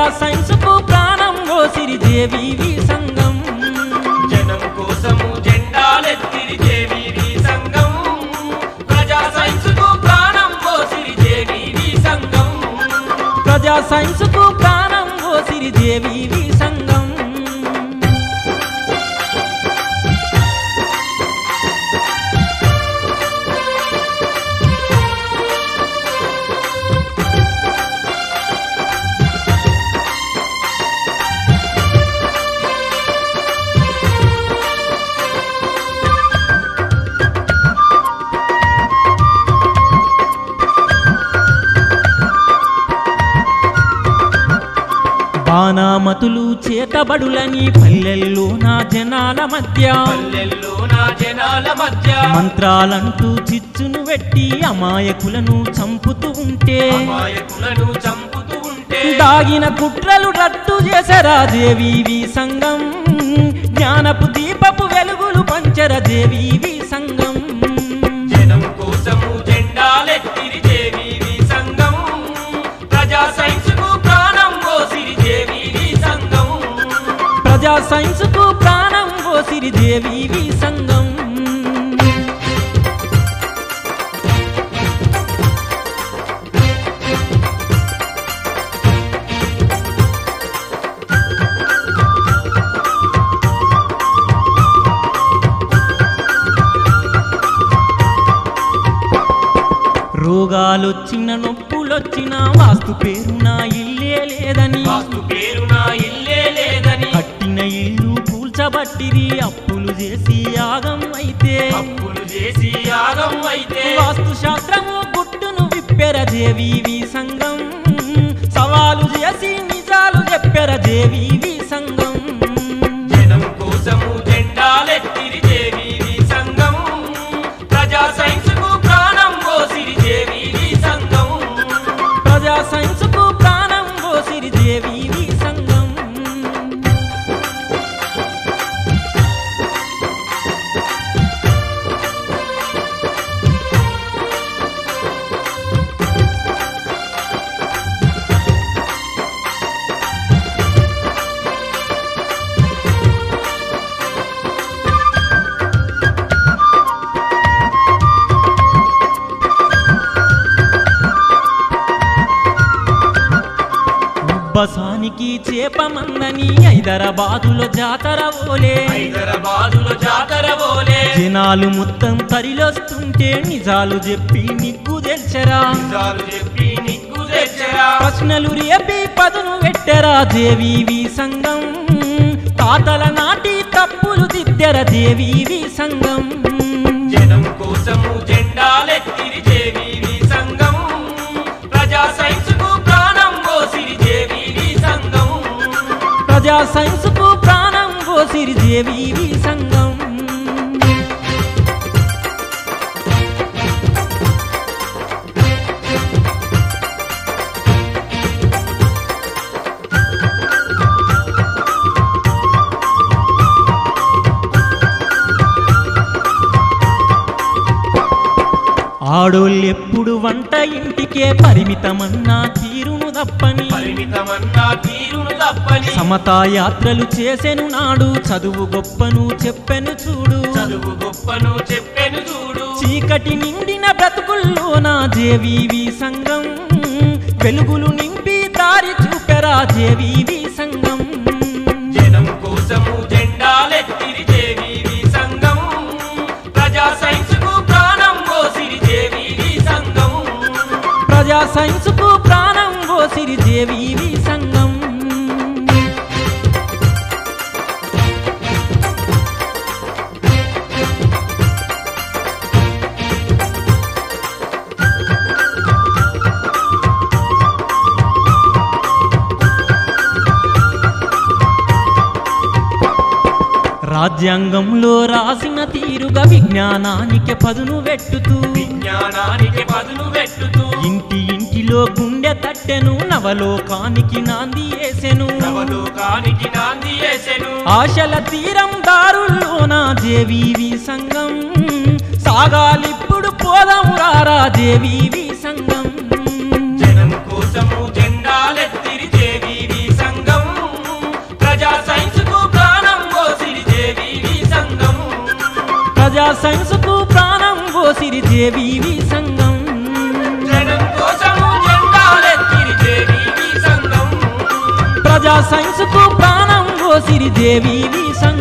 సైన్సుకు ప్రాణం ఓసిరి జేవీవి సంఘం జనం కోసము జెండాలెత్తిరి జేవీవి సంఘం ప్రజా సైన్సుకు ప్రాణం పోసిరి జేవీవి సంఘం ప్రజా సైన్సుకు ప్రాణం ఓసిరి జేవీవి సంఘం బాణామతులు చేతబడులని పల్లెల్లో నా జనాల మధ్య పల్లెల్లో నా జనాల మధ్య మంత్రాలంటూ చిచ్చును పెట్టి అమాయకులను చంపుతూ ఉంటే అమాయకులను చంపుతూ ఉంటే దాగిన కుట్రలు రట్టు చేసరా దేవీవి సంఘం జ్ఞానపు దీపపు వెలుగులు పంచర దేవీవి సంఘం జనం కోసము జెండాలెత్తిరి జేవీవి సంఘం ప్రజా సైన్సుకు ప్రాణం పోసిరి జేవీవి సంఘం ప్రజా సైన్సుకు ప్రాణం పోసిరి దేవీవి సంఘం రోగాలొచ్చిన నొప్పులొచ్చిన వాస్తు పేరు నా ఇల్లే లేదని వాస్తు పేరు నా ఇల్లే లేదని కట్టిన ఇల్లు కూల్చబట్టిరి అప్పులు చేసి యాగం అయితే అప్పులు చేసి యాగం అయితే వాస్తు శాస్త్రము గుట్టును విప్పెర దేవీవి సంఘం సవాలు చేసి నిజాలు చెప్పెర దేవీవి సంఘం జనం కోసము జెండాలెత్తిరి జేవీవి సంఘం ప్రజా సైన్సుకు ప్రాణం పోసిరి జేవీవి సంఘం ప్రజా సైన్సుకు ప్రాణం పోసిరి దేవీవి సంఘం ఉబ్బసానికి చేపమందని హైదరాబాదులో జాతర ఓలే హైదరాబాదులో జాతర బోలే జనాలు మొత్తం తరిలొస్తుంటే నిజాలు చెప్పి నిగ్గు తెల్చరా నిజాలు చెప్పి నిగ్గు తెచ్చరా ప్రశ్నలు రేపి పదును పెట్టరా దేవీవి సంఘం తాతల నాటి తప్పులు దిద్దెర దేవీవి సంఘం జనం కోసము జెండాలెత్తిరి జేవీవి సంఘం ప్రజా సైన్సుకు ప్రాణం పోసిరి జేవీవి సంఘం ప్రజా సైన్సుకు ప్రాణం పోసిరి దేవీవి సంఘం ఆడోళ్ళెప్పుడు వంట ఇంటికే పరిమితమన్నా తీరును తప్పని పరిమితమన్నా తీరును తప్పని సమతా యాత్రలు చేసెను నాడు చదువు గొప్పను చెప్పెను చూడు చదువు గొప్పను చెప్పెను చూడు చీకటి నిండిన బ్రతుకుల్లో నా జేవీవి సంఘం వెలుగులు నింపి దారి చూపెరా జేవీవి సంఘం జనం కోసము జెండాలెత్తిరి జేవీవి సంఘం ప్రజా సైన్సుకు ప్రాణం పోసిరి జేవీవి సంఘం ప్రజా సైన్సుకు ప్రాణం పోసిరి జేవీవి సంఘం రాజ్యాంగంలో రాసిన తీరుగా విజ్ఞానానికి పదును పెట్టుతూ విజ్ఞానానికి పదును పెట్టుతూ ఇంటి ఇంటిలో గుండె తట్టెను నవలోకానికి నాంది వేసెను నవలోకానికి నాంది వేసెను ఆశల తీరం దారుల్లోన జేవీవి సంఘం సాగాలిప్పుడు పోదాం రారా జేవీవి సంఘం జనం కోసము జెండాలెత్తిరి జేవీవి సంఘం సైన్సుకు ప్రాణం పోసిరి జేవీవి సంఘం జనం కోసము జెండాలెత్తిరి జేవీవి సంఘం ప్రజా సైన్సుకు ప్రాణం పోసిరి జేవీవి సంఘం